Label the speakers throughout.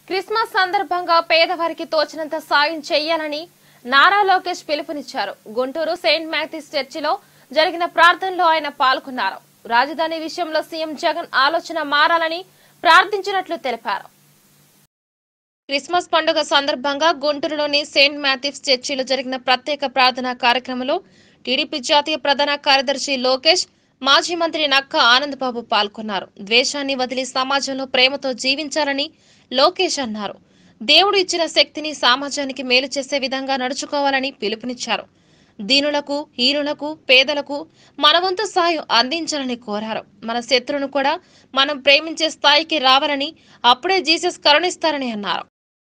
Speaker 1: Christmas సందర్భంగా పేదవారికి తోచినంత సాయం చేయాలని నారా లోకేష్ పిలుపునిచ్చారు గుంటూరు సెయింట్ మ్యాథ్యూస్ చర్చిలో జరిగిన ప్రార్థనలో ఆయన పాల్గొన్నారు రాజధాని విషయంలో సీఎం జగన్ ఆలోచన మారాలని ప్రార్థించినట్లు తెలిపారు క్రిస్మస్ పండుగ సందర్భంగా గుంటూరులోని సెయింట్ మ్యాథ్యూస్ చర్చిలో జరిగిన ప్రత్యేక ప్రార్థనా కార్యక్రమంలో టీడీపీ జాతీయ ప్రధాన కార్యదర్శి లోకేష్ మాజీ మంత్రి నక్క ఆనందబాబు పాల్గొన్నారు ద్వేషాన్ని వదిలి సమాజంలో ప్రేమతో జీవించాలని లోకేష్ అన్నారు దేవుడు ఇచ్చిన శక్తిని సమాజానికి మేలు చేసే విధంగా నడుచుకోవాలని పిలుపునిచ్చారు దీనులకు హీనులకు పేదలకు మన వంతు సాయం అందించాలని కోరారు మన శత్రువును కూడా మనం ప్రేమించే స్థాయికి రావాలని అప్పుడే జీసస్ కరుణిస్తారని అన్నారు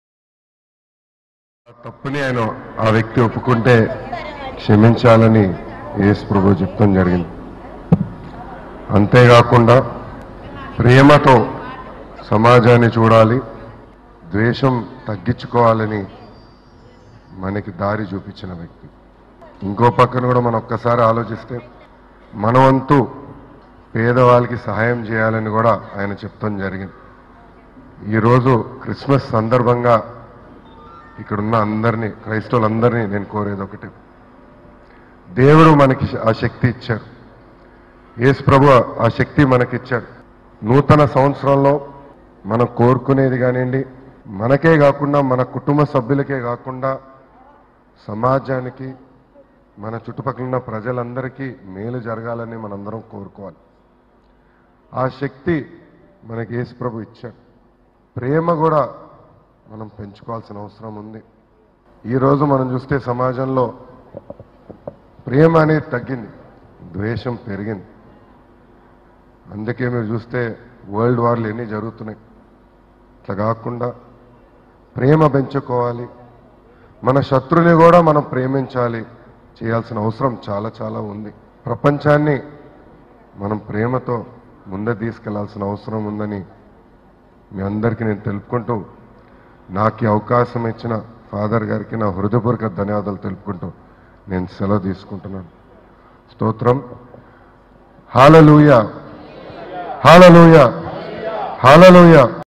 Speaker 2: ఆ తప్పుని ఆయన ఆ వ్యక్తి ఒప్పుకుంటే క్షమించాలని యేసు ప్రభు చెప్తాం జరిగింది అంతేకాకుండా ప్రేమతో సమాజాన్ని చూడాలి ద్వేషం తగ్గించుకోవాలని మనకి దారి చూపించిన వ్యక్తి ఇంకో పక్కన కూడా మనం ఒక్కసారి ఆలోచిస్తే మన వంతు పేదవాళ్ళకి సహాయం చేయాలని కూడా ఆయన చెప్తాం జరిగింది ఈరోజు క్రిస్మస్ సందర్భంగా ఇక్కడున్న అందరినీ క్రైస్తవులందరినీ నేను కోరేది ఒకటి దేవుడు మనకి ఆ శక్తి ఇచ్చాడు యేసు ప్రభు ఆ శక్తి మనకిచ్చాడు నూతన సంవత్సరంలో మనం కోరుకునేది కానివ్వండి మనకే కాకుండా మన కుటుంబ సభ్యులకే కాకుండా సమాజానికి మన చుట్టుపక్కల ఉన్న ప్రజలందరికీ మేలు జరగాలని మనందరం కోరుకోవాలి ఆ శక్తి మనకి యేసు ప్రభు ఇచ్చాడు ప్రేమ కూడా మనం పెంచుకోవాల్సిన అవసరం ఉంది ఈరోజు మనం చూస్తే సమాజంలో ప్రేమ అనేది తగ్గింది ద్వేషం పెరిగింది అందుకే మీరు చూస్తే వరల్డ్ వార్లు ఎన్ని జరుగుతున్నాయి ఇట్లా కాకుండా ప్రేమ పెంచుకోవాలి మన శత్రుని కూడా మనం ప్రేమించాలి చేయాల్సిన అవసరం చాలా చాలా ఉంది ప్రపంచాన్ని మనం ప్రేమతో ముందే తీసుకెళ్లాల్సిన అవసరం ఉందని మీ అందరికీ నేను తెలుపుకుంటూ నాకు ఈ అవకాశం ఇచ్చిన ఫాదర్ గారికి నా హృదయపూర్వక ధన్యవాదాలు తెలుపుకుంటూ నేను సెలవు తీసుకుంటున్నాను స్తోత్రం హాలలుయ హాలలుయ హాలలుయ